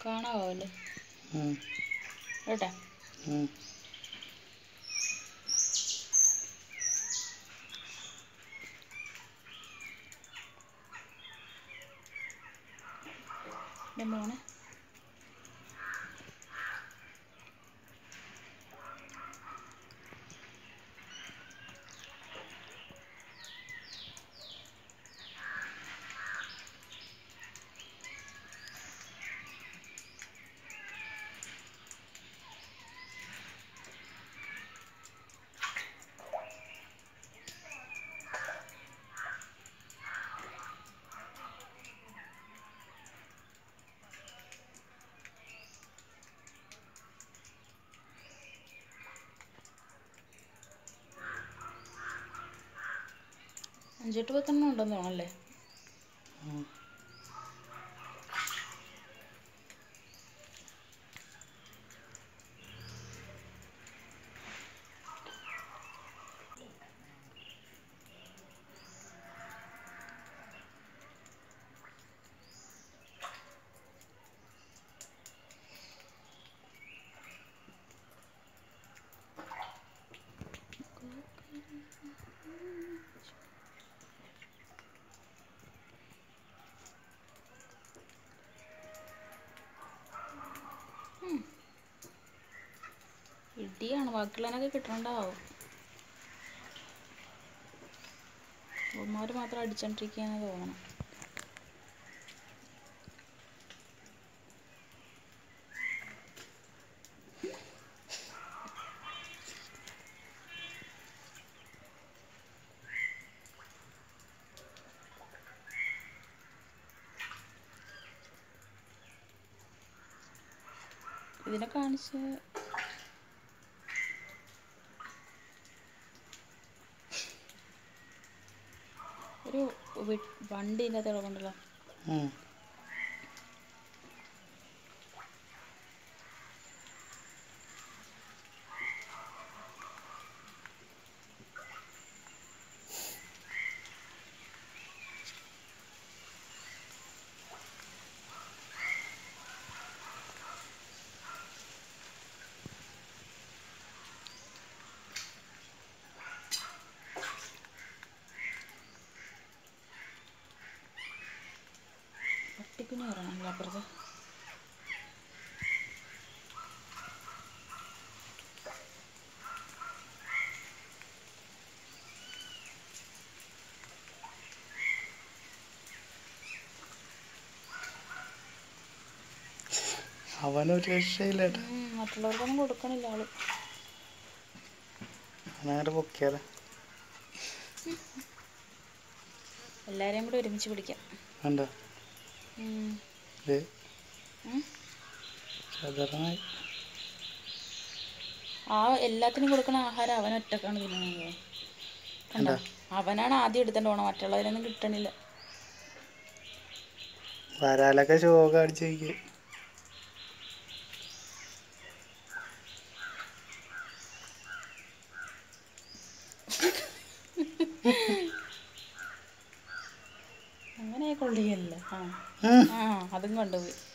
കാണാവോ അല്ലേ ഉം, കേട്ടാ ഉം. എൻ്റെ മോനെ അഞ്ചെട്ട് പത്തെണ്ണം ഉണ്ടെന്ന് തോന്നല്ലേ ഉം. ഇടിയാണ് ബാക്കിയുള്ളതിനൊക്കെ കിട്ടണ്ടാവും അവന്മാർ മാത്രം അടിച്ചോണ്ടിരിക്കുകയെന്ന് തോന്നണം ഇതിനെ കാണിച്ച് ഒരു വി- വണ്ടി ഇതിൻ്റെ അകത്ത് കിടപ്പുണ്ടല്ലോ ഉം. പട്ടിക്കുഞ്ഞ് വരണമല്ലോ അപ്പുറത്ത് അവനൊരു രക്ഷയില്ല ഏട്ടാ ഉം, മറ്റുള്ളവർക്കൊന്നും കൊടുക്കണില്ല ആള് അങ്ങനെ പൊക്കിയാലോ എല്ലാരെയും കൂടെ ഒരുമിച്ച് പിടിക്കാം വേണ്ട ഉം. ഇത് ഉം. സാധാരണ ആ എല്ലാത്തിനും കൊടുക്കണ ആഹാരം അവൻ ഒറ്റക്കാണ് തിന്നുന്നത് കണ്ടോ എന്താ? അവനാണ് ആദ്യം എടുത്തോണ്ട് പോണം മറ്റുള്ളവരൊന്നും കിട്ടണില്ല വരാലൊക്കെ ശോക അടിച്ച് വയ്ക്കുക അങ്ങനെ കൊള്ളിയല്ല ആ ഉം. ആ അതും കൊണ്ടുപോയി